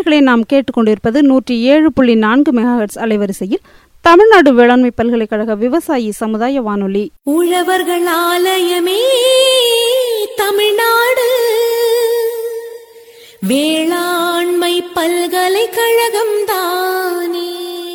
நேயர்களை நாம் கேட்டுக்கொண்டிருப்பது நூற்றி ஏழு புள்ளி நான்கு மெகாஹெட்ஸ் அலைவரிசையில் தமிழ்நாடு வேளாண்மை பல்கலைக்கழக விவசாயி சமுதாய வானொலி உழவர்கள் ஆலயமே தமிழ்நாடு வேளாண்மை பல்கலைக்கழகம் தானே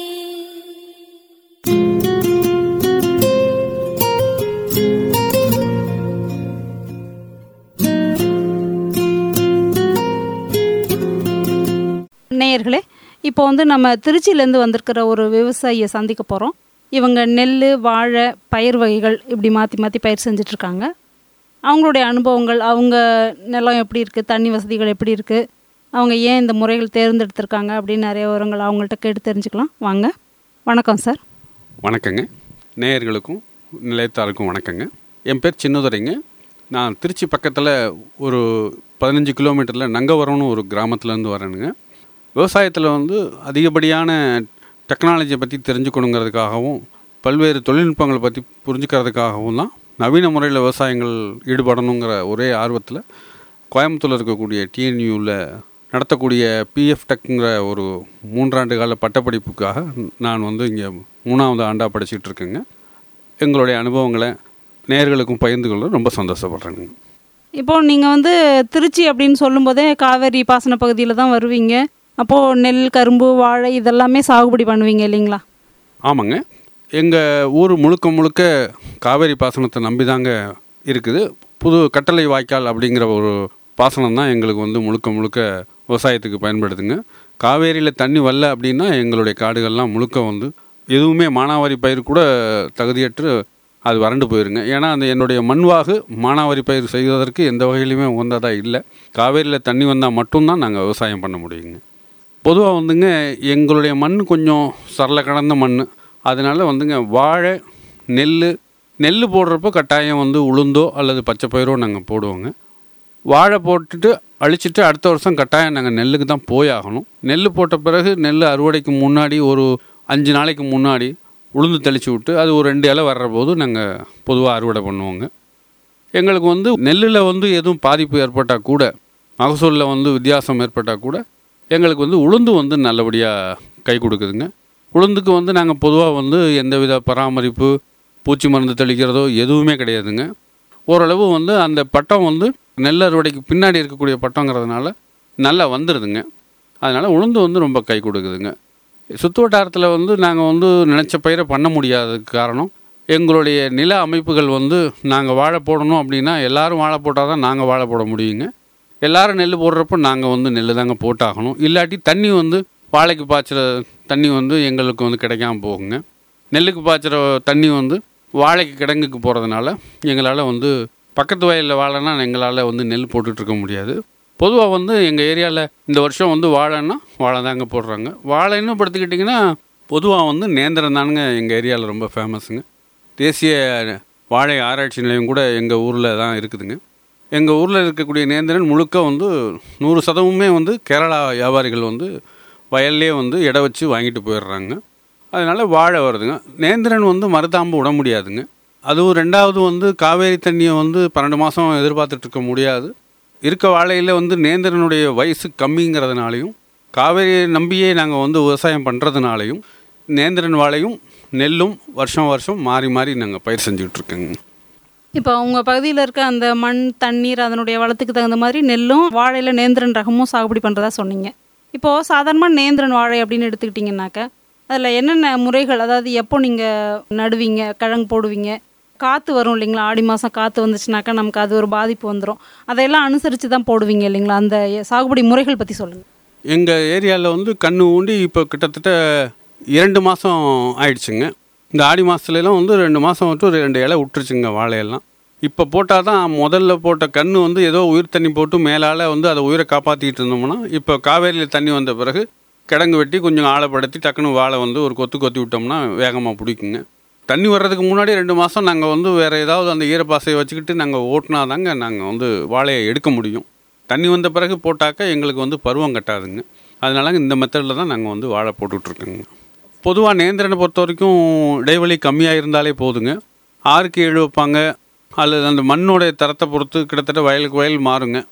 நேயர்களே இப்போ வந்து நம்ம திருச்சியிலேருந்து வந்திருக்கிற ஒரு விவசாயியை சந்திக்க போகிறோம் இவங்க நெல் வாழை பயிர் வகைகள் இப்படி மாற்றி மாற்றி பயிர் செஞ்சிட்ருக்காங்க அவங்களுடைய அனுபவங்கள் அவங்க நிலம் எப்படி இருக்குது தண்ணி வசதிகள் எப்படி இருக்குது அவங்க ஏன் இந்த முறைகள் தேர்ந்தெடுத்திருக்காங்க அப்படின்னு நிறைய விவரங்கள் அவங்கள்ட்ட கேட்டு தெரிஞ்சுக்கலாம் வாங்க வணக்கம் சார் வணக்கங்க நேயர்களுக்கும் நிலையத்தாருக்கும் வணக்கங்க என் பேர் சின்னதுரைங்க நான் திருச்சி பக்கத்தில் ஒரு பதினஞ்சு கிலோமீட்டரில் நங்கவரம்னு ஒரு கிராமத்துலேருந்து வரேனுங்க விவசாயத்தில் வந்து அதிகப்படியான டெக்னாலஜியை பற்றி தெரிஞ்சுக்கணுங்கிறதுக்காகவும் பல்வேறு தொழில்நுட்பங்களை பற்றி புரிஞ்சுக்கிறதுக்காகவும் தான் நவீன முறையில் விவசாயங்கள் ஈடுபடணுங்கிற ஒரே ஆர்வத்தில் கோயம்புத்தூரில் இருக்கக்கூடிய டிஎன்யூவில் நடத்தக்கூடிய பிஎஃப் டெக்ங்கிற ஒரு மூன்றாண்டு கால பட்டப்படிப்புக்காக நான் வந்து இங்கே மூணாவது ஆண்டாக படிச்சுட்டு இருக்கேங்க எங்களுடைய அனுபவங்களை நேயர்களுக்கும் பகிர்ந்து கொள்ள ரொம்ப சந்தோஷப்படுறேங்க இப்போ நீங்கள் வந்து திருச்சி அப்படின்னு சொல்லும்போதே காவேரி பாசன பகுதியில் தான் வருவீங்க அப்போது நெல் கரும்பு வாழை இதெல்லாமே சாகுபடி பண்ணுவீங்க இல்லைங்களா ஆமாங்க எங்கள் ஊர் முழுக்க முழுக்க காவேரி பாசனத்தை நம்பி தாங்க இருக்குது புது கட்டளை வாய்க்கால் அப்படிங்கிற ஒரு பாசனம் தான் எங்களுக்கு வந்து முழுக்க முழுக்க விவசாயத்துக்கு பயன்படுதுங்க காவேரியில் தண்ணி வரல அப்படின்னா எங்களுடைய காடுகள்லாம் முழுக்க வந்து எதுவுமே மானாவாரி பயிர் கூட தகுதியற்று அது வறண்டு போயிருங்க ஏன்னா அந்த என்னுடைய மண்வாகு மானாவாரி பயிர் செய்வதற்கு எந்த வகையிலுமே உகந்ததாக இல்லை காவேரியில் தண்ணி வந்தால் மட்டும்தான் நாங்கள் விவசாயம் பண்ண முடியுங்க பொதுவாக வந்துங்க எங்களுடைய மண் கொஞ்சம் சரள கடந்த மண் அதனால வந்துங்க வாழை நெல் நெல் போடுறப்போ கட்டாயம் வந்து உளுந்தோ அல்லது பச்சை பயிரோ நாங்கள் போடுவோங்க வாழை போட்டுட்டு அழிச்சிட்டு அடுத்த வருஷம் கட்டாயம் நாங்கள் நெல்லுக்கு தான் போயாகணும் நெல் போட்ட பிறகு நெல் அறுவடைக்கு முன்னாடி ஒரு அஞ்சு நாளைக்கு முன்னாடி உளுந்து தெளித்து விட்டு அது ஒரு ரெண்டு இலை வர்ற போது நாங்கள் பொதுவாக அறுவடை பண்ணுவோங்க எங்களுக்கு வந்து நெல்லில் வந்து எதுவும் பாதிப்பு ஏற்பட்டால் கூட மகசூலில் வந்து வித்தியாசம் ஏற்பட்டால் கூட எங்களுக்கு வந்து உளுந்து வந்து நல்லபடியாக கை கொடுக்குதுங்க உளுந்துக்கு வந்து நாங்கள் பொதுவாக வந்து எந்தவித பராமரிப்பு பூச்சி மருந்து தெளிக்கிறதோ எதுவுமே கிடையாதுங்க ஓரளவு வந்து அந்த பட்டம் வந்து நெல் அறுவடைக்கு பின்னாடி இருக்கக்கூடிய பட்டங்கிறதுனால நல்லா வந்துடுதுங்க அதனால் உளுந்து வந்து ரொம்ப கை கொடுக்குதுங்க சுற்று வட்டாரத்தில் வந்து நாங்கள் வந்து நினச்ச பயிரை பண்ண முடியாததுக்கு காரணம் எங்களுடைய நில அமைப்புகள் வந்து நாங்கள் வாழை போடணும் அப்படின்னா எல்லாரும் வாழை போட்டால் தான் நாங்கள் வாழை போட முடியுங்க எல்லாரும் நெல் போடுறப்ப நாங்கள் வந்து நெல் தாங்க போட்டாகணும் இல்லாட்டி தண்ணி வந்து வாழைக்கு பாய்ச்சுற தண்ணி வந்து எங்களுக்கு வந்து கிடைக்காம போகுங்க நெல்லுக்கு பாய்ச்சுற தண்ணி வந்து வாழைக்கு கிடங்குக்கு போகிறதுனால எங்களால் வந்து பக்கத்து வயலில் வாழைனா எங்களால் வந்து நெல் போட்டுட்டு இருக்க முடியாது பொதுவாக வந்து எங்கள் ஏரியாவில் இந்த வருஷம் வந்து வாழைன்னா வாழை தாங்க போடுறாங்க வாழைன்னு படுத்துக்கிட்டிங்கன்னா பொதுவாக வந்து நேந்திரம் தானுங்க எங்கள் ஏரியாவில் ரொம்ப ஃபேமஸுங்க தேசிய வாழை ஆராய்ச்சி நிலையம் கூட எங்கள் ஊரில் தான் இருக்குதுங்க எங்கள் ஊரில் இருக்கக்கூடிய நேந்திரன் முழுக்க வந்து நூறு சதவீதமே வந்து கேரளா வியாபாரிகள் வந்து வயல்லே வந்து எடை வச்சு வாங்கிட்டு போயிடுறாங்க அதனால் வாழை வருதுங்க நேந்திரன் வந்து மருதாம்பு விட முடியாதுங்க அதுவும் ரெண்டாவது வந்து காவேரி தண்ணியை வந்து பன்னெண்டு மாதம் எதிர்பார்த்துட்டு இருக்க முடியாது இருக்க வாழையில் வந்து நேந்திரனுடைய வயசு கம்மிங்கிறதுனாலையும் காவேரியை நம்பியே நாங்கள் வந்து விவசாயம் பண்ணுறதுனாலையும் நேந்திரன் வாழையும் நெல்லும் வருஷம் வருஷம் மாறி மாறி நாங்கள் பயிர் செஞ்சுக்கிட்டு இருக்கோங்க இப்போ உங்கள் பகுதியில் இருக்க அந்த மண் தண்ணீர் அதனுடைய வளத்துக்கு தகுந்த மாதிரி நெல்லும் வாழையில் நேந்திரன் ரகமும் சாகுபடி பண்ணுறதா சொன்னீங்க இப்போது சாதாரணமாக நேந்திரன் வாழை அப்படின்னு எடுத்துக்கிட்டிங்கனாக்க அதில் என்னென்ன முறைகள் அதாவது எப்போ நீங்கள் நடுவீங்க கிழங்கு போடுவீங்க காற்று வரும் இல்லைங்களா ஆடி மாதம் காற்று வந்துச்சுனாக்கா நமக்கு அது ஒரு பாதிப்பு வந்துடும் அதையெல்லாம் அனுசரித்து தான் போடுவீங்க இல்லைங்களா அந்த சாகுபடி முறைகள் பற்றி சொல்லுங்கள் எங்கள் ஏரியாவில் வந்து கண்ணு ஊண்டி இப்போ கிட்டத்தட்ட இரண்டு மாதம் ஆயிடுச்சுங்க இந்த ஆடி மாதத்துலலாம் வந்து ரெண்டு மாதம் மட்டும் ரெண்டு இலை விட்டுருச்சுங்க வாழையெல்லாம் இப்போ போட்டால் தான் முதல்ல போட்ட கன்று வந்து ஏதோ உயிர் தண்ணி போட்டு மேலால் வந்து அதை உயிரை காப்பாற்றிட்டு இருந்தோம்னா இப்போ காவேரியில் தண்ணி வந்த பிறகு கிடங்கு வெட்டி கொஞ்சம் ஆழப்படுத்தி டக்குன்னு வாழை வந்து ஒரு கொத்து கொத்தி விட்டோம்னா வேகமாக பிடிக்குங்க தண்ணி வர்றதுக்கு முன்னாடி ரெண்டு மாதம் நாங்கள் வந்து வேறு ஏதாவது அந்த ஈரப்பாசையை வச்சுக்கிட்டு நாங்கள் ஓட்டினா தாங்க நாங்கள் வந்து வாழையை எடுக்க முடியும் தண்ணி வந்த பிறகு போட்டாக்க எங்களுக்கு வந்து பருவம் கட்டாதுங்க அதனால இந்த மெத்தடில் தான் நாங்கள் வந்து வாழை போட்டுட்ருக்கோங்க பொதுவாக நேந்திரனை பொறுத்த வரைக்கும் இடைவெளி கம்மியாக இருந்தாலே போதுங்க ஆறுக்கு ஏழு வைப்பாங்க அல்லது அந்த மண்ணோடைய தரத்தை பொறுத்து கிட்டத்தட்ட வயலுக்கு வயல் மாறுங்க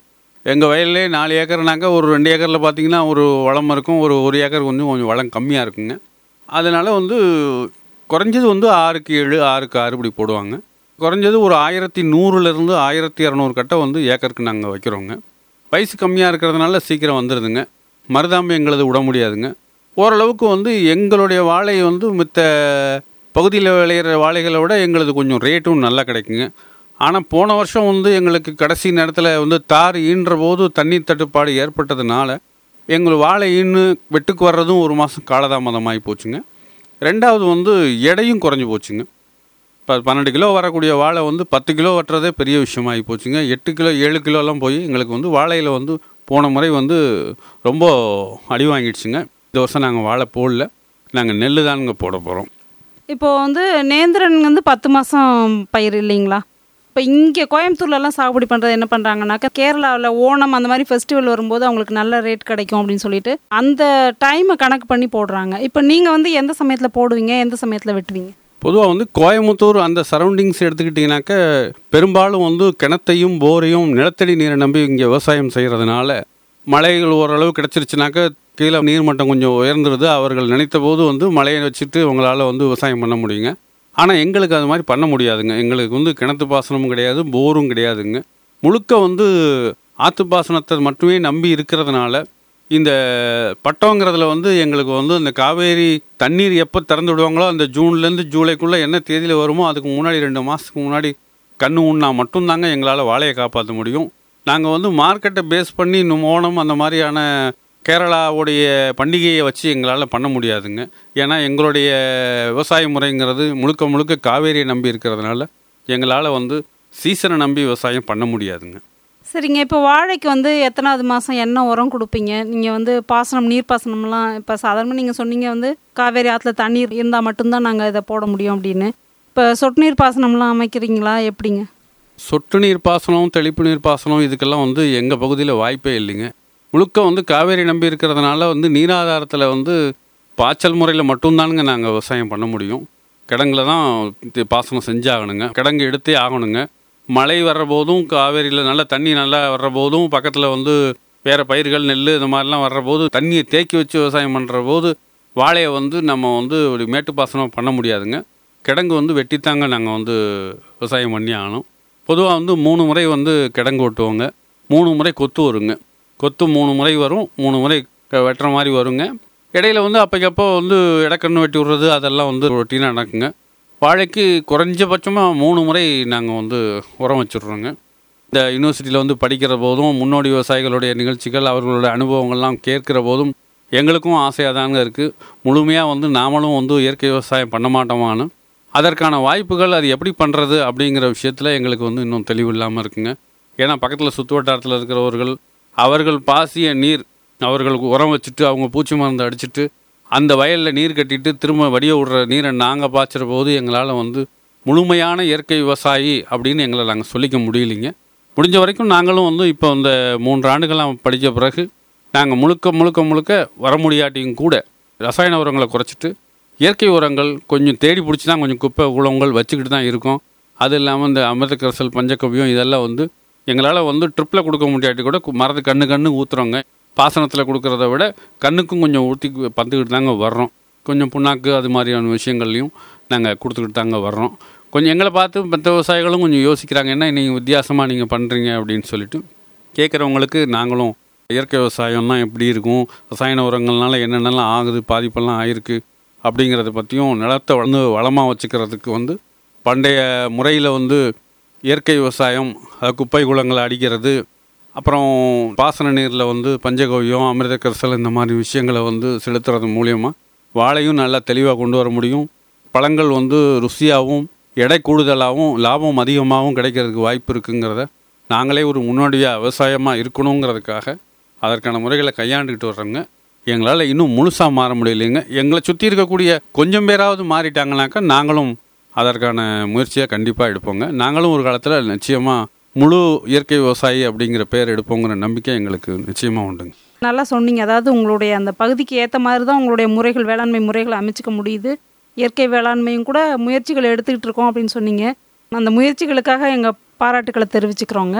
எங்கள் வயல்லே நாலு ஏக்கர்னாக்க ஒரு ரெண்டு ஏக்கரில் பார்த்தீங்கன்னா ஒரு வளம் இருக்கும் ஒரு ஒரு ஏக்கர் கொஞ்சம் கொஞ்சம் வளம் கம்மியாக இருக்குங்க அதனால் வந்து குறைஞ்சது வந்து ஆறுக்கு ஏழு ஆறுக்கு ஆறு இப்படி போடுவாங்க குறைஞ்சது ஒரு ஆயிரத்தி நூறுலேருந்து ஆயிரத்தி இரநூறு கட்டை வந்து ஏக்கருக்கு நாங்கள் வைக்கிறோங்க வயசு கம்மியாக இருக்கிறதுனால சீக்கிரம் வந்துடுதுங்க மருதாம்பு எங்களது விட முடியாதுங்க ஓரளவுக்கு வந்து எங்களுடைய வாழை வந்து மித்த பகுதியில் விளையிற வாழைகளை விட எங்களது கொஞ்சம் ரேட்டும் நல்லா கிடைக்குங்க ஆனால் போன வருஷம் வந்து எங்களுக்கு கடைசி நேரத்தில் வந்து தார் ஈன்ற போது தண்ணீர் தட்டுப்பாடு ஏற்பட்டதுனால எங்கள் வாழை ஈன்னு வெட்டுக்கு வர்றதும் ஒரு மாதம் காலதாமதமாகி போச்சுங்க ரெண்டாவது வந்து எடையும் குறைஞ்சி போச்சுங்க இப்போ பன்னெண்டு கிலோ வரக்கூடிய வாழை வந்து பத்து கிலோ வெட்டுறதே பெரிய விஷயமாகி போச்சுங்க எட்டு கிலோ ஏழு கிலோலாம் போய் எங்களுக்கு வந்து வாழையில் வந்து போன முறை வந்து ரொம்ப அடி வாங்கிடுச்சுங்க இந்த வருஷம் நாங்கள் வாழை போடல நாங்கள் நெல் தானுங்க போட போகிறோம் இப்போ வந்து நேந்திரன் வந்து பத்து மாதம் பயிர் இல்லைங்களா இப்போ இங்கே கோயம்புத்தூர்லலாம் சாகுபடி பண்ணுறது என்ன பண்ணுறாங்கனாக்கா கேரளாவில் ஓணம் அந்த மாதிரி ஃபெஸ்டிவல் வரும்போது அவங்களுக்கு நல்ல ரேட் கிடைக்கும் அப்படின்னு சொல்லிட்டு அந்த டைமை கணக்கு பண்ணி போடுறாங்க இப்போ நீங்கள் வந்து எந்த சமயத்தில் போடுவீங்க எந்த சமயத்தில் வெட்டுவீங்க பொதுவாக வந்து கோயம்புத்தூர் அந்த சரௌண்டிங்ஸ் எடுத்துக்கிட்டிங்கனாக்க பெரும்பாலும் வந்து கிணத்தையும் போரையும் நிலத்தடி நீரை நம்பி இங்கே விவசாயம் செய்கிறதுனால மழைகள் ஓரளவு கிடச்சிருச்சுனாக்க கீழே நீர்மட்டம் கொஞ்சம் உயர்ந்துருது அவர்கள் நினைத்த போது வந்து மழையை வச்சுட்டு அவங்களால வந்து விவசாயம் பண்ண முடியுங்க ஆனால் எங்களுக்கு அது மாதிரி பண்ண முடியாதுங்க எங்களுக்கு வந்து கிணத்து பாசனமும் கிடையாது போரும் கிடையாதுங்க முழுக்க வந்து ஆற்று பாசனத்தை மட்டுமே நம்பி இருக்கிறதுனால இந்த பட்டோங்கிறதுல வந்து எங்களுக்கு வந்து இந்த காவேரி தண்ணீர் எப்போ திறந்து விடுவாங்களோ அந்த ஜூன்லேருந்து ஜூலைக்குள்ளே என்ன தேதியில் வருமோ அதுக்கு முன்னாடி ரெண்டு மாதத்துக்கு முன்னாடி கண்ணு ஊன்னா மட்டும்தாங்க எங்களால் வாழையை காப்பாற்ற முடியும் நாங்கள் வந்து மார்க்கெட்டை பேஸ் பண்ணி இன்னும் ஓணம் அந்த மாதிரியான கேரளாவுடைய பண்டிகையை வச்சு எங்களால் பண்ண முடியாதுங்க ஏன்னா எங்களுடைய விவசாய முறைங்கிறது முழுக்க முழுக்க காவேரியை நம்பி இருக்கிறதுனால எங்களால் வந்து சீசனை நம்பி விவசாயம் பண்ண முடியாதுங்க சரிங்க இப்போ வாழைக்கு வந்து எத்தனாவது மாதம் என்ன உரம் கொடுப்பீங்க நீங்கள் வந்து பாசனம் நீர் பாசனம்லாம் இப்போ சாதாரணமாக நீங்கள் சொன்னீங்க வந்து காவேரி ஆற்றுல தண்ணீர் இருந்தால் மட்டும்தான் நாங்கள் இதை போட முடியும் அப்படின்னு இப்போ சொட்டு நீர் பாசனம்லாம் அமைக்கிறீங்களா எப்படிங்க சொட்டு நீர் பாசனம் தெளிப்பு நீர் பாசனம் இதுக்கெல்லாம் வந்து எங்கள் பகுதியில் வாய்ப்பே இல்லைங்க முழுக்க வந்து காவேரி நம்பி இருக்கிறதுனால வந்து நீராதாரத்தில் வந்து பாய்ச்சல் முறையில் மட்டும்தானுங்க நாங்கள் விவசாயம் பண்ண முடியும் கிடங்குல தான் இது பாசனம் செஞ்சாகணுங்க கிடங்கு எடுத்தே ஆகணுங்க மழை வர்ற போதும் காவேரியில் நல்ல தண்ணி நல்லா வர்ற போதும் பக்கத்தில் வந்து வேறு பயிர்கள் நெல் இந்த மாதிரிலாம் வர்ற போது தண்ணியை தேக்கி வச்சு விவசாயம் பண்ணுற போது வாழையை வந்து நம்ம வந்து ஒரு மேட்டு பாசனம் பண்ண முடியாதுங்க கிடங்கு வந்து வெட்டித்தாங்க நாங்கள் வந்து விவசாயம் பண்ணி ஆகணும் பொதுவாக வந்து மூணு முறை வந்து கிடங்கு வெட்டுவோங்க மூணு முறை கொத்து வருங்க கொத்து மூணு முறை வரும் மூணு முறை க- வெட்டுற மாதிரி வருங்க இடையில வந்து அப்போக்கப்போ வந்து இடக்கண்ணு வெட்டி விடுறது அதெல்லாம் வந்து ரொட்டீனாக நடக்குங்க வாழைக்கு குறைஞ்சபட்சமாக மூணு முறை நாங்கள் வந்து உரம் வச்சுடுறோங்க இந்த யூனிவர்சிட்டியில் வந்து படிக்கிற போதும் முன்னோடி விவசாயிகளுடைய நிகழ்ச்சிகள் அவர்களுடைய அனுபவங்கள்லாம் கேட்கிற போதும் எங்களுக்கும் ஆசையாக தாங்க இருக்குது முழுமையாக வந்து நாமளும் வந்து இயற்கை விவசாயம் பண்ண மாட்டோமான்னு அதற்கான வாய்ப்புகள் அது எப்படி பண்ணுறது அப்படிங்கிற விஷயத்தில் எங்களுக்கு வந்து இன்னும் தெளிவு இல்லாமல் இருக்குங்க ஏன்னா பக்கத்தில் சுற்று வட்டாரத்தில் இருக்கிறவர்கள் அவர்கள் பாசிய நீர் அவர்களுக்கு உரம் வச்சுட்டு அவங்க பூச்சி மருந்து அடிச்சிட்டு அந்த வயலில் நீர் கட்டிட்டு திரும்ப வடிய விடுற நீரை நாங்கள் பாய்ச்சுற போது எங்களால் வந்து முழுமையான இயற்கை விவசாயி அப்படின்னு எங்களை நாங்கள் சொல்லிக்க முடியலைங்க முடிஞ்ச வரைக்கும் நாங்களும் வந்து இப்போ இந்த மூன்று ஆண்டுகளாக படித்த பிறகு நாங்கள் முழுக்க முழுக்க முழுக்க வர முடியாட்டியும் கூட ரசாயன உரங்களை குறைச்சிட்டு இயற்கை உரங்கள் கொஞ்சம் தேடி பிடிச்சி தான் கொஞ்சம் குப்பை உலகங்கள் வச்சுக்கிட்டு தான் இருக்கோம் அது இல்லாமல் இந்த அமிர்தக்கரசல் பஞ்சகவ்யம் இதெல்லாம் வந்து எங்களால் வந்து ட்ரிப்பில் கொடுக்க முடியாட்டி கூட கு- மரத்து கண்ணு கண்ணு ஊற்றுறோங்க பாசனத்தில் கொடுக்கறத விட கண்ணுக்கும் கொஞ்சம் ஊற்றி பந்துக்கிட்டு தாங்க வர்றோம் கொஞ்சம் புண்ணாக்கு அது மாதிரியான விஷயங்கள்லையும் நாங்கள் கொடுத்துக்கிட்டு தாங்க வர்றோம் கொஞ்சம் எங்களை பார்த்து மற்ற விவசாயிகளும் கொஞ்சம் யோசிக்கிறாங்க என்ன நீங்கள் வித்தியாசமாக நீங்கள் பண்ணுறீங்க அப்படின்னு சொல்லிட்டு கேட்குறவங்களுக்கு நாங்களும் இயற்கை விவசாயம்னா எப்படி இருக்கும் ரசாயன உரங்கள்னால என்னென்னலாம் ஆகுது பாதிப்பெல்லாம் ஆயிருக்கு அப்படிங்கிறத பற்றியும் நிலத்தை வந்து வளமாக வச்சுக்கிறதுக்கு வந்து பண்டைய முறையில் வந்து இயற்கை விவசாயம் அது குப்பை குளங்களை அடிக்கிறது அப்புறம் பாசன நீரில் வந்து பஞ்சகவ்யம் அமிர்தக்கரசல் இந்த மாதிரி விஷயங்களை வந்து செலுத்துறது மூலியமாக வாழையும் நல்லா தெளிவாக கொண்டு வர முடியும் பழங்கள் வந்து ருசியாகவும் எடை கூடுதலாகவும் லாபம் அதிகமாகவும் கிடைக்கிறதுக்கு வாய்ப்பு இருக்குங்கிறத நாங்களே ஒரு முன்னோடியாக விவசாயமாக இருக்கணுங்கிறதுக்காக அதற்கான முறைகளை கையாண்டுக்கிட்டு வர்றோங்க எங்களால் இன்னும் முழுசாக மாற முடியலைங்க எங்களை சுற்றி இருக்கக்கூடிய கொஞ்சம் பேராவது மாறிட்டாங்கனாக்கா நாங்களும் அதற்கான முயற்சியை கண்டிப்பாக எடுப்போங்க நாங்களும் ஒரு காலத்தில் நிச்சயமாக முழு இயற்கை விவசாயி அப்படிங்கிற பேர் எடுப்போங்கிற நம்பிக்கை எங்களுக்கு நிச்சயமாக உண்டுங்க நல்லா சொன்னீங்க அதாவது உங்களுடைய அந்த பகுதிக்கு ஏற்ற மாதிரி தான் உங்களுடைய முறைகள் வேளாண்மை முறைகளை அமைச்சிக்க முடியுது இயற்கை வேளாண்மையும் கூட முயற்சிகள் எடுத்துக்கிட்டு இருக்கோம் அப்படின்னு சொன்னீங்க அந்த முயற்சிகளுக்காக எங்கள் பாராட்டுக்களை தெரிவிச்சுக்கிறோங்க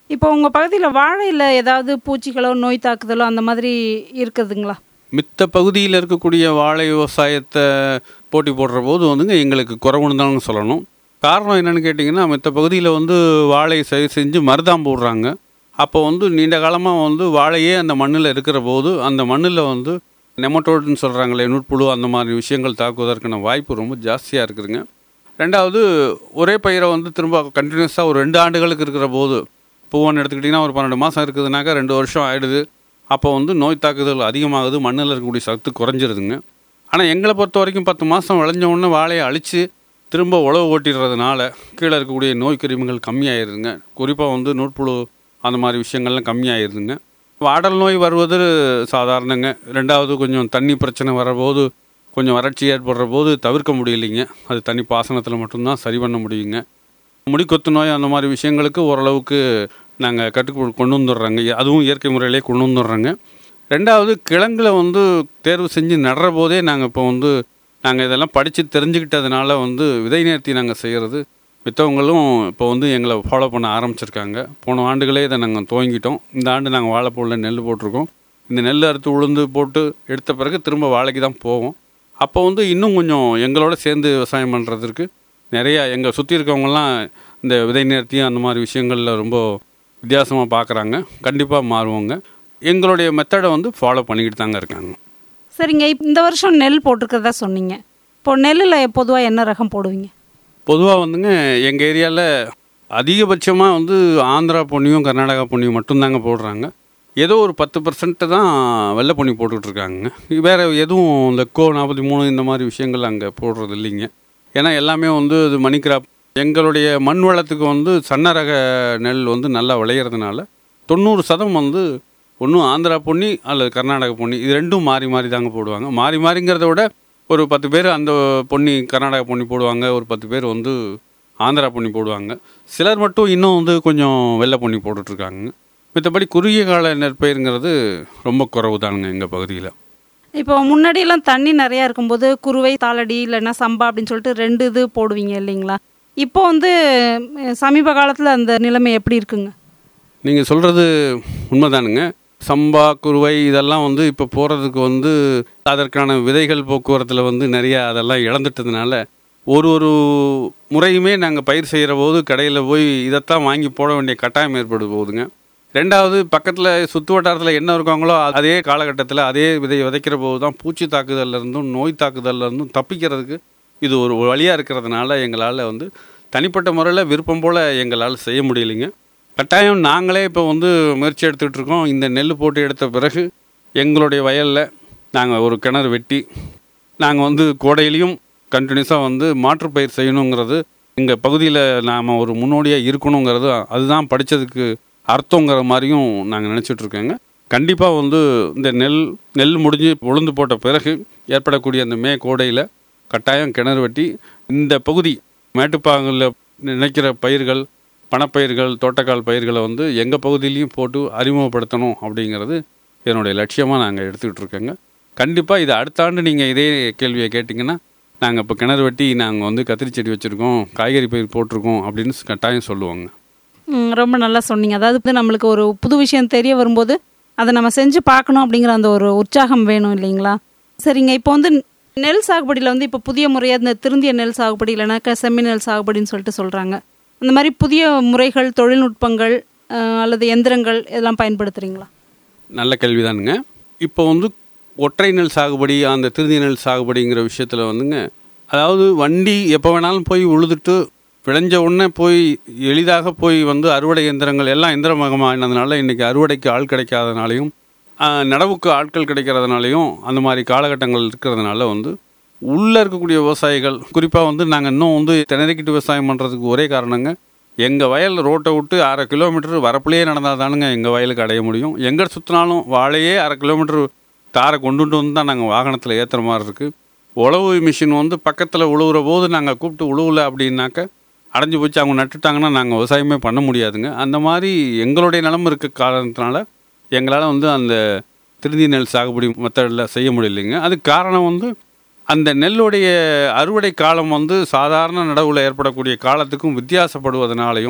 இப்போ உங்கள் பகுதியில் வாழையில் ஏதாவது பூச்சிகளோ நோய் தாக்குதலோ அந்த மாதிரி இருக்குதுங்களா மித்த பகுதியில் இருக்கக்கூடிய வாழை விவசாயத்தை போட்டி போடுற போது வந்துங்க எங்களுக்கு குறைவுன்னு தாங்க சொல்லணும் காரணம் என்னன்னு கேட்டிங்கன்னா மித்த பகுதியில் வந்து வாழை செ செஞ்சு மருதாம் போடுறாங்க அப்போ வந்து நீண்ட காலமாக வந்து வாழையே அந்த மண்ணில் இருக்கிற போது அந்த மண்ணில் வந்து நெமட்டோடுன்னு சொல்கிறாங்களே நுட்புழு அந்த மாதிரி விஷயங்கள் தாக்குவதற்கான வாய்ப்பு ரொம்ப ஜாஸ்தியாக இருக்குதுங்க ரெண்டாவது ஒரே பயிரை வந்து திரும்ப கண்டினியூஸாக ஒரு ரெண்டு ஆண்டுகளுக்கு இருக்கிற போது பூவன் எடுத்துக்கிட்டிங்கன்னா ஒரு பன்னெண்டு மாதம் இருக்குதுனாக்கா ரெண்டு வருஷம் ஆயிடுது அப்போ வந்து நோய் தாக்குதல் அதிகமாகுது மண்ணில் இருக்கக்கூடிய சத்து குறைஞ்சிருதுங்க ஆனால் எங்களை பொறுத்த வரைக்கும் பத்து மாதம் விளைஞ்ச உடனே வாழையை அழித்து திரும்ப உழவு ஓட்டிடுறதுனால கீழே இருக்கக்கூடிய நோய் கிருமிகள் கம்மியாயிருதுங்க குறிப்பாக வந்து நூற்புழு அந்த மாதிரி விஷயங்கள்லாம் கம்மியாயிருதுங்க வாடல் நோய் வருவது சாதாரணங்க ரெண்டாவது கொஞ்சம் தண்ணி பிரச்சனை வரபோது கொஞ்சம் வறட்சி ஏற்படுற போது தவிர்க்க முடியலைங்க அது தண்ணி பாசனத்தில் மட்டும்தான் சரி பண்ண முடியுங்க முடிக்கொத்து நோய் அந்த மாதிரி விஷயங்களுக்கு ஓரளவுக்கு நாங்கள் கட்டுக்கு கொண்டு வந்துடுறோங்க அதுவும் இயற்கை முறையிலே கொண்டு வந்துடுறோங்க ரெண்டாவது கிழங்குல வந்து தேர்வு செஞ்சு நடுற போதே நாங்கள் இப்போ வந்து நாங்கள் இதெல்லாம் படித்து தெரிஞ்சுக்கிட்டதுனால வந்து விதை நேர்த்தி நாங்கள் செய்கிறது மித்தவங்களும் இப்போ வந்து எங்களை ஃபாலோ பண்ண ஆரம்பிச்சிருக்காங்க போன ஆண்டுகளே இதை நாங்கள் துவங்கிட்டோம் இந்த ஆண்டு நாங்கள் வாழைப்பூவில் நெல் போட்டிருக்கோம் இந்த நெல் அறுத்து உளுந்து போட்டு எடுத்த பிறகு திரும்ப வாழைக்கு தான் போவோம் அப்போ வந்து இன்னும் கொஞ்சம் எங்களோட சேர்ந்து விவசாயம் பண்ணுறதுக்கு நிறையா எங்கள் சுற்றி இருக்கவங்கலாம் இந்த விதை நேர்த்தியும் அந்த மாதிரி விஷயங்களில் ரொம்ப வித்தியாசமாக பார்க்குறாங்க கண்டிப்பாக மாறுவோங்க எங்களுடைய மெத்தடை வந்து ஃபாலோ பண்ணிக்கிட்டு தாங்க இருக்காங்க சரிங்க இப்ப இந்த வருஷம் நெல் போட்டிருக்கிறதா சொன்னீங்க இப்போ நெல்லில் பொதுவாக என்ன ரகம் போடுவீங்க பொதுவாக வந்துங்க எங்கள் ஏரியாவில் அதிகபட்சமாக வந்து ஆந்திரா பொன்னியும் கர்நாடகா பொன்னியும் மட்டும்தாங்க போடுறாங்க ஏதோ ஒரு பத்து பர்சன்ட் தான் வெள்ளை பொன்னி போட்டுட்ருக்காங்க வேறு எதுவும் இந்த கோ நாற்பத்தி மூணு இந்த மாதிரி விஷயங்கள் அங்கே போடுறது இல்லைங்க ஏன்னா எல்லாமே வந்து இது மணி கிராப் எங்களுடைய மண் வளத்துக்கு வந்து சன்ன ரக நெல் வந்து நல்லா விளையிறதுனால தொண்ணூறு சதம் வந்து ஒன்றும் ஆந்திரா பொன்னி அல்லது கர்நாடக பொன்னி இது ரெண்டும் மாறி மாறி தாங்க போடுவாங்க மாறி மாறிங்கிறத விட ஒரு பத்து பேர் அந்த பொன்னி கர்நாடக பொன்னி போடுவாங்க ஒரு பத்து பேர் வந்து ஆந்திரா பொன்னி போடுவாங்க சிலர் மட்டும் இன்னும் வந்து கொஞ்சம் வெள்ளை பொன்னி போட்டுட்ருக்காங்க மற்றபடி குறுகிய கால நெற்பயிர்ங்கிறது ரொம்ப குறைவு தானுங்க எங்கள் பகுதியில் இப்போ முன்னாடியெல்லாம் தண்ணி நிறையா இருக்கும்போது குருவை தாளடி இல்லைன்னா சம்பா அப்படின்னு சொல்லிட்டு ரெண்டு இது போடுவீங்க இல்லைங்களா இப்போ வந்து அஹ், சமீப காலத்தில் அந்த நிலைமை எப்படி இருக்குங்க நீங்கள் சொல்கிறது உண்மைதானுங்க சம்பா குருவை இதெல்லாம் வந்து இப்போ போகிறதுக்கு வந்து அதற்கான விதைகள் போக்குவரத்தில் வந்து நிறையா அதெல்லாம் இழந்துட்டதுனால ஒரு ஒரு முறையுமே நாங்கள் பயிர் செய்கிற போது கடையில் போய் இதைத்தான் வாங்கி போட வேண்டிய கட்டாயம் ஏற்படு போகுதுங்க ரெண்டாவது பக்கத்தில் சுற்று வட்டாரத்தில் என்ன இருக்காங்களோ அதே காலகட்டத்தில் அதே விதையை விதைக்கிற போது தான் பூச்சி தாக்குதல்ல இருந்தும் நோய் தாக்குதல்ல இருந்தும் தப்பிக்கிறதுக்கு இது ஒரு வழியாக இருக்கிறதுனால எங்களால் வந்து தனிப்பட்ட முறையில் விருப்பம் போல் எங்களால் செய்ய முடியலைங்க கட்டாயம் நாங்களே இப்போ வந்து முயற்சி எடுத்துக்கிட்டு இருக்கோம் இந்த நெல் போட்டு எடுத்த பிறகு எங்களுடைய வயலில் நாங்கள் ஒரு கிணறு வெட்டி நாங்கள் வந்து கோடையிலையும் கண்டினியூஸாக வந்து மாற்றுப்பயிர் செய்யணுங்கிறது எங்கள் பகுதியில் நாம் ஒரு முன்னோடியாக இருக்கணுங்கிறது அதுதான் படித்ததுக்கு அர்த்தங்கிற மாதிரியும் நாங்கள் நினச்சிட்டு இருக்கோங்க கண்டிப்பாக வந்து இந்த நெல் நெல் முடிஞ்சு உளுந்து போட்ட பிறகு ஏற்படக்கூடிய அந்த மே கோடையில் கட்டாயம் கிணறு வெட்டி இந்த பகுதி மேட்டுப்பாங்கலில் நினைக்கிற பயிர்கள் பணப்பயிர்கள் தோட்டக்கால் பயிர்களை வந்து எங்கள் பகுதியிலையும் போட்டு அறிமுகப்படுத்தணும் அப்படிங்கிறது என்னுடைய லட்சியமாக நாங்கள் எடுத்துக்கிட்டு இருக்கோங்க கண்டிப்பாக இது அடுத்த ஆண்டு நீங்கள் இதே கேள்வியை கேட்டிங்கன்னா நாங்கள் இப்போ கிணறு வெட்டி நாங்கள் வந்து கத்திரி செடி வச்சுருக்கோம் காய்கறி பயிர் போட்டிருக்கோம் அப்படின்னு கட்டாயம் சொல்லுவாங்க ம், ரொம்ப நல்லா சொன்னீங்க அதாவது வந்து நம்மளுக்கு ஒரு புது விஷயம் தெரிய வரும்போது அதை நம்ம செஞ்சு பார்க்கணும் அப்படிங்கிற அந்த ஒரு உற்சாகம் வேணும் இல்லைங்களா சரிங்க இப்போ வந்து நெல் சாகுபடியில் வந்து இப்போ புதிய முறையாக இந்த திருந்திய நெல் சாகுபடி இல்லைனாக்கா செம்மி நெல் சாகுபடின்னு சொல்லிட்டு சொல்கிறாங்க அந்த மாதிரி புதிய முறைகள் தொழில்நுட்பங்கள் அஹ், அல்லது எந்திரங்கள் இதெல்லாம் பயன்படுத்துகிறீங்களா நல்ல கேள்விதானுங்க இப்போ வந்து ஒற்றை நெல் சாகுபடி அந்த திருதி நெல் சாகுபடிங்கிற விஷயத்தில் வந்துங்க அதாவது வண்டி எப்போ வேணாலும் போய் உழுதுட்டு விளைஞ்ச உடனே போய் எளிதாக போய் வந்து அறுவடை இயந்திரங்கள் எல்லாம் இயந்திரமயமானதுனால இன்றைக்கி அறுவடைக்கு ஆள் கிடைக்காதனாலையும் ஆஹ், நடவுக்கு ஆட்கள் கிடைக்கிறதுனாலையும் அந்த மாதிரி காலகட்டங்கள் இருக்கிறதுனால வந்து உள்ளே இருக்கக்கூடிய விவசாயிகள் குறிப்பாக வந்து நாங்கள் இன்னும் வந்து திணறிக்கிட்டு விவசாயம் பண்ணுறதுக்கு ஒரே காரணங்க எங்கள் வயல் ரோட்டை விட்டு அரை கிலோமீட்டர் வரப்புலேயே நடந்தால் தானுங்க எங்கள் வயலுக்கு அடைய முடியும் எங்கே சுற்றினாலும் வாழையே அரை கிலோமீட்டர் தாரை கொண்டுட்டு வந்து தான் நாங்கள் வாகனத்தில் ஏற்றுற மாதிரி இருக்குது உழவு மிஷின் வந்து பக்கத்தில் உழுவுற போது நாங்கள் கூப்பிட்டு உழுவல அப்படின்னாக்க அடைஞ்சு போச்சு அவங்க நட்டுட்டாங்கன்னா நாங்கள் விவசாயமே பண்ண முடியாதுங்க அந்த மாதிரி எங்களுடைய நிலம இருக்க காரணத்தினால எங்களால் வந்து அந்த திருந்தி நெல் சாகுபடி மெத்தடில் செய்ய முடியலைங்க அதுக்கு காரணம் வந்து அந்த நெல்லுடைய அறுவடை காலம் வந்து சாதாரண நடவுல ஏற்படக்கூடிய காலத்துக்கும் வித்தியாசப்படுவதனாலையும்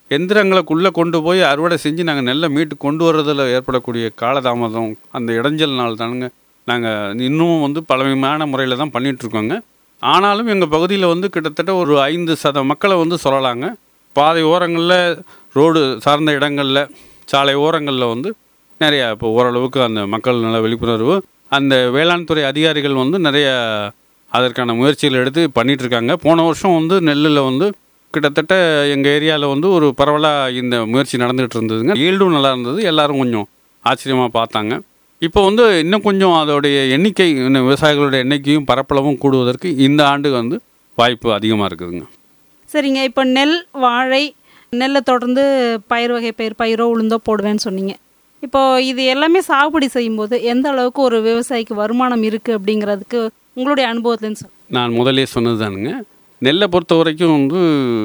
எந்திரங்களுக்குள்ளே கொண்டு போய் அறுவடை செஞ்சு நாங்கள் நெல்லை மீட்டு கொண்டு வர்றதில் ஏற்படக்கூடிய காலதாமதம் அந்த இடைஞ்சல்னால தானுங்க நாங்கள் இன்னும் வந்து பழமையான முறையில் தான் பண்ணிகிட்ருக்கோங்க ஆனாலும் எங்கள் பகுதியில் வந்து கிட்டத்தட்ட ஒரு ஐந்து சத மக்களை வந்து சொல்லலாங்க பாதை ஓரங்களில் ரோடு சார்ந்த இடங்களில் சாலை ஓரங்களில் வந்து நிறையா இப்போ ஓரளவுக்கு அந்த மக்கள் நல விழிப்புணர்வு அந்த வேளாண் துறை அதிகாரிகள் வந்து நிறைய அதற்கான முயற்சிகள் எடுத்து பண்ணிட்டு இருக்காங்க போன வருஷம் வந்து நெல்லில் வந்து கிட்டத்தட்ட எங்கள் ஏரியாவில் வந்து ஒரு பரவலாக இந்த முயற்சி நடந்துகிட்டு இருந்ததுங்க ஈல்டும் நல்லா இருந்தது எல்லாரும் கொஞ்சம் ஆச்சரியமாக பார்த்தாங்க இப்போ வந்து இன்னும் கொஞ்சம் அதோடைய எண்ணிக்கை இன்னும் விவசாயிகளுடைய எண்ணிக்கையும் பரப்பளவும் கூடுவதற்கு இந்த ஆண்டு வந்து வாய்ப்பு அதிகமாக இருக்குதுங்க சரிங்க இப்போ நெல் வாழை நெல்லை தொடர்ந்து பயிர் வகை பயிர் பயிரோ உளுந்தோ போடுவேன்னு சொன்னீங்க இப்போ இது எல்லாமே சாகுபடி செய்யும்போது எந்த அளவுக்கு ஒரு விவசாயிக்கு வருமானம் இருக்குது அப்படிங்கிறதுக்கு உங்களுடைய அனுபவத்துலேருந்து சொல் நான் முதலே சொன்னது தானுங்க நெல்லை பொறுத்த வரைக்கும் வந்து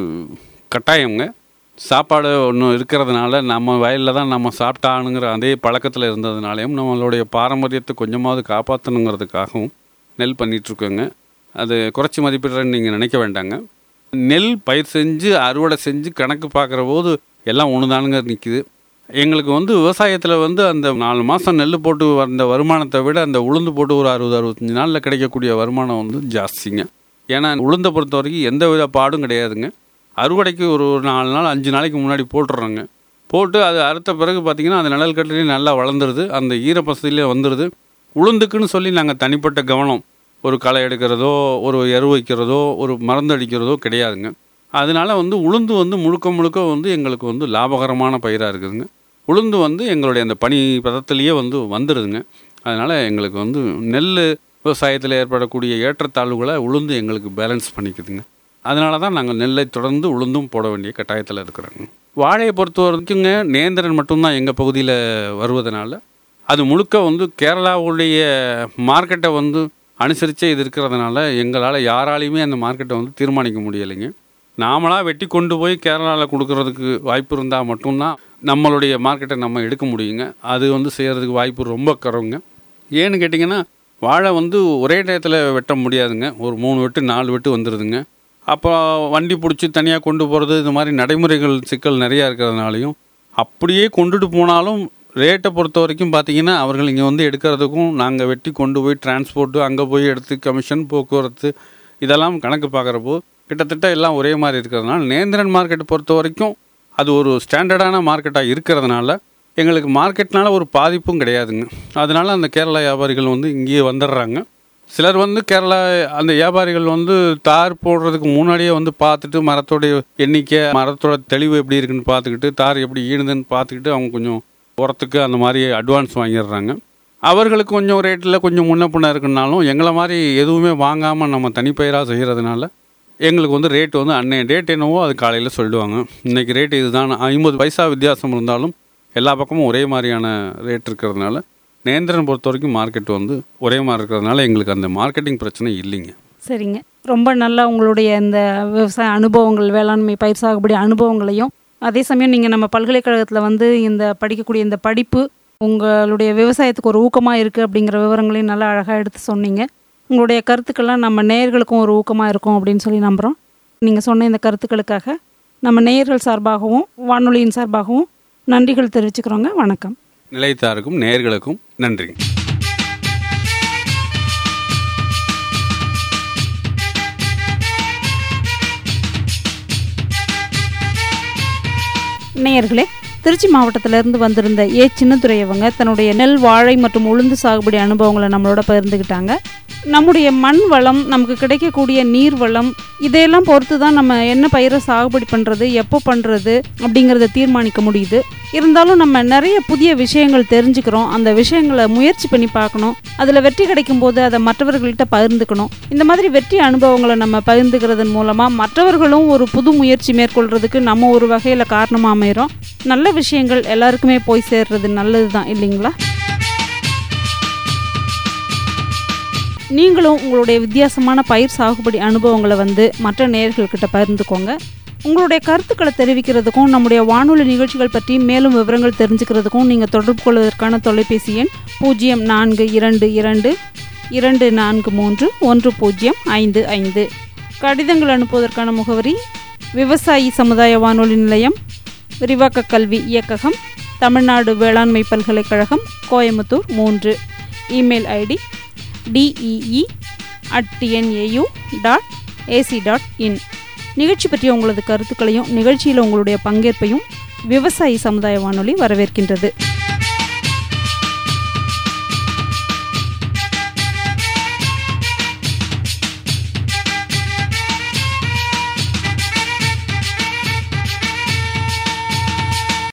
கட்டாயங்க சாப்பாடு ஒன்று இருக்கிறதுனால நம்ம வயலில் தான் நம்ம சாப்பிட்டானுங்கிற அதே பழக்கத்தில் இருந்ததுனாலையும் நம்மளுடைய பாரம்பரியத்தை கொஞ்சமாவது காப்பாற்றணுங்கிறதுக்காகவும் நெல் பண்ணிகிட்ருக்கோங்க அது குறைச்சி மதிப்பிடுறேன்னு நீங்கள் நினைக்க வேண்டாங்க நெல் பயிர் செஞ்சு அறுவடை செஞ்சு கணக்கு பார்க்குற போது எல்லாம் ஒன்று தானுங்க நிற்கிது எங்களுக்கு வந்து விவசாயத்தில் வந்து அந்த நாலு மாதம் நெல் போட்டு வந்த வருமானத்தை விட அந்த உளுந்து போட்டு ஒரு அறுபது அறுபத்தஞ்சு நாளில் கிடைக்கக்கூடிய வருமானம் வந்து ஜாஸ்திங்க ஏன்னா உளுந்தை பொறுத்த வரைக்கும் எந்த வித பாடும் கிடையாதுங்க அறுவடைக்கு ஒரு ஒரு நாலு நாள் அஞ்சு நாளைக்கு முன்னாடி போட்டுடுறோங்க போட்டு அது அறுத்த பிறகு பார்த்திங்கன்னா அந்த நிழல் கட்டிலையும் நல்லா வளர்ந்துருது அந்த ஈரப்பசதியிலே வந்துடுது உளுந்துக்குன்னு சொல்லி நாங்கள் தனிப்பட்ட கவனம் ஒரு களை எடுக்கிறதோ ஒரு எரு வைக்கிறதோ ஒரு மருந்து அடிக்கிறதோ கிடையாதுங்க அதனால வந்து உளுந்து வந்து முழுக்க முழுக்க வந்து எங்களுக்கு வந்து லாபகரமான பயிராக இருக்குதுங்க உளுந்து வந்து எங்களுடைய அந்த பனி பதத்திலேயே வந்து வந்துடுதுங்க அதனால் எங்களுக்கு வந்து நெல் விவசாயத்தில் ஏற்படக்கூடிய ஏற்றத்தாழ்வுகளை உளுந்து எங்களுக்கு பேலன்ஸ் பண்ணிக்குதுங்க அதனால தான் நாங்கள் நெல்லை தொடர்ந்து உளுந்தும் போட வேண்டிய கட்டாயத்தில் இருக்கிறோங்க வாழையை பொறுத்த வரைக்குங்க நேந்திரன் மட்டும்தான் எங்கள் பகுதியில் வருவதனால அது முழுக்க வந்து கேரளாவுடைய மார்க்கெட்டை வந்து அனுசரித்தே இது இருக்கிறதுனால எங்களால் யாராலையுமே அந்த மார்க்கெட்டை வந்து தீர்மானிக்க முடியலைங்க நாமளாக வெட்டி கொண்டு போய் கேரளாவில் கொடுக்கறதுக்கு வாய்ப்பு இருந்தால் மட்டும்தான் நம்மளுடைய மார்க்கெட்டை நம்ம எடுக்க முடியுங்க அது வந்து செய்கிறதுக்கு வாய்ப்பு ரொம்ப குறவுங்க ஏன்னு கேட்டிங்கன்னா வாழை வந்து ஒரே டயத்தில் வெட்ட முடியாதுங்க ஒரு மூணு வெட்டு நாலு வெட்டு வந்துடுதுங்க அப்போ வண்டி பிடிச்சி தனியாக கொண்டு போகிறது இந்த மாதிரி நடைமுறைகள் சிக்கல் நிறையா இருக்கிறதுனாலையும் அப்படியே கொண்டுட்டு போனாலும் ரேட்டை பொறுத்த வரைக்கும் பார்த்தீங்கன்னா அவர்கள் இங்கே வந்து எடுக்கிறதுக்கும் நாங்கள் வெட்டி கொண்டு போய் டிரான்ஸ்போர்ட்டு அங்கே போய் எடுத்து கமிஷன் போக்குவரத்து இதெல்லாம் கணக்கு பார்க்குறப்போ கிட்டத்தட்ட எல்லாம் ஒரே மாதிரி இருக்கிறதுனால நேந்திரன் மார்க்கெட் பொறுத்த வரைக்கும் அது ஒரு ஸ்டாண்டர்டான மார்க்கெட்டாக இருக்கிறதுனால எங்களுக்கு மார்க்கெட்னால ஒரு பாதிப்பும் கிடையாதுங்க அதனால அந்த கேரளா வியாபாரிகள் வந்து இங்கேயே வந்துடுறாங்க சிலர் வந்து கேரளா அந்த வியாபாரிகள் வந்து தார் போடுறதுக்கு முன்னாடியே வந்து பார்த்துட்டு மரத்தோடைய எண்ணிக்கை மரத்தோட தெளிவு எப்படி இருக்குன்னு பார்த்துக்கிட்டு தார் எப்படி ஈணுதுன்னு பார்த்துக்கிட்டு அவங்க கொஞ்சம் உரத்துக்கு அந்த மாதிரி அட்வான்ஸ் வாங்கிடுறாங்க அவர்களுக்கு கொஞ்சம் ரேட்டில் கொஞ்சம் முன்ன பின்ன இருக்குனாலும் எங்களை மாதிரி எதுவுமே வாங்காமல் நம்ம தனிப்பயிராக செய்கிறதுனால எங்களுக்கு வந்து ரேட் வந்து அன்னைய ரேட் என்னவோ அது காலையில் சொல்லிடுவாங்க இன்றைக்கி ரேட் இதுதான் ஐம்பது பைசா வித்தியாசம் இருந்தாலும் எல்லா பக்கமும் ஒரே மாதிரியான ரேட் இருக்கிறதுனால நேந்திரன் பொறுத்த வரைக்கும் மார்க்கெட் வந்து ஒரே மாதிரி இருக்கிறதுனால எங்களுக்கு அந்த மார்க்கெட்டிங் பிரச்சனை இல்லைங்க சரிங்க ரொம்ப நல்லா உங்களுடைய இந்த விவசாய அனுபவங்கள் வேளாண்மை பயிர் சாகுபடி அனுபவங்களையும் அதே சமயம் நீங்கள் நம்ம பல்கலைக்கழகத்தில் வந்து இந்த படிக்கக்கூடிய இந்த படிப்பு உங்களுடைய விவசாயத்துக்கு ஒரு ஊக்கமாக இருக்குது அப்படிங்கிற விவரங்களையும் நல்லா அழகாக எடுத்து சொன்னீங்க உங்களுடைய கருத்துக்கள்லாம் நம்ம நேயர்களுக்கும் ஒரு ஊக்கமாக இருக்கும் அப்படின்னு சொல்லி நம்புகிறோம் நீங்கள் சொன்ன இந்த கருத்துக்களுக்காக நம்ம நேயர்கள் சார்பாகவும் வானொலியின் சார்பாகவும் நன்றிகள் தெரிவிச்சுக்கிறோங்க வணக்கம் நிலையத்தாருக்கும் நேயர்களுக்கும் நன்றிங்க நேயர்களே திருச்சி மாவட்டத்திலிருந்து வந்திருந்த ஏ சின்னதுரை அவங்க தன்னுடைய நெல் வாழை மற்றும் உளுந்து சாகுபடி அனுபவங்களை நம்மளோட பகிர்ந்துக்கிட்டாங்க நம்முடைய மண் வளம் நமக்கு கிடைக்கக்கூடிய நீர் வளம் இதையெல்லாம் பொறுத்து தான் நம்ம என்ன பயிரை சாகுபடி பண்ணுறது எப்போ பண்ணுறது அப்படிங்கிறத தீர்மானிக்க முடியுது இருந்தாலும் நம்ம நிறைய புதிய விஷயங்கள் தெரிஞ்சுக்கிறோம் அந்த விஷயங்களை முயற்சி பண்ணி பார்க்கணும் அதில் வெற்றி கிடைக்கும் போது அதை மற்றவர்கள்ட்ட பகிர்ந்துக்கணும் இந்த மாதிரி வெற்றி அனுபவங்களை நம்ம பகிர்ந்துக்கிறதன் மூலமாக மற்றவர்களும் ஒரு புது முயற்சி மேற்கொள்றதுக்கு நம்ம ஒரு வகையில் காரணமாக அமைகிறோம் நல்ல விஷயங்கள் எல்லாருக்குமே போய் சேர்றது நல்லது தான் இல்லைங்களா நீங்களும் உங்களுடைய வித்தியாசமான பயிர் சாகுபடி அனுபவங்களை வந்து மற்ற நேயர்கள்கிட்ட பகிர்ந்துக்கோங்க உங்களுடைய கருத்துக்களை தெரிவிக்கிறதுக்கும் நம்முடைய வானொலி நிகழ்ச்சிகள் பற்றி மேலும் விவரங்கள் தெரிஞ்சுக்கிறதுக்கும் நீங்கள் தொடர்பு கொள்வதற்கான தொலைபேசி எண் பூஜ்ஜியம் நான்கு இரண்டு இரண்டு இரண்டு நான்கு மூன்று ஒன்று பூஜ்ஜியம் ஐந்து ஐந்து கடிதங்கள் அனுப்புவதற்கான முகவரி விவசாயி சமுதாய வானொலி நிலையம் விரிவாக்க கல்வி இயக்ககம் தமிழ்நாடு வேளாண்மை பல்கலைக்கழகம் கோயம்புத்தூர் மூன்று email ID TEE at TNAU dot AC dot in நிகழ்ச்சி பற்றிய உங்களது கருத்துக்களையும் நிகழ்ச்சியில் உங்களுடைய பங்கேற்பையும் விவசாயி சமுதாய வானொலி வரவேற்கின்றது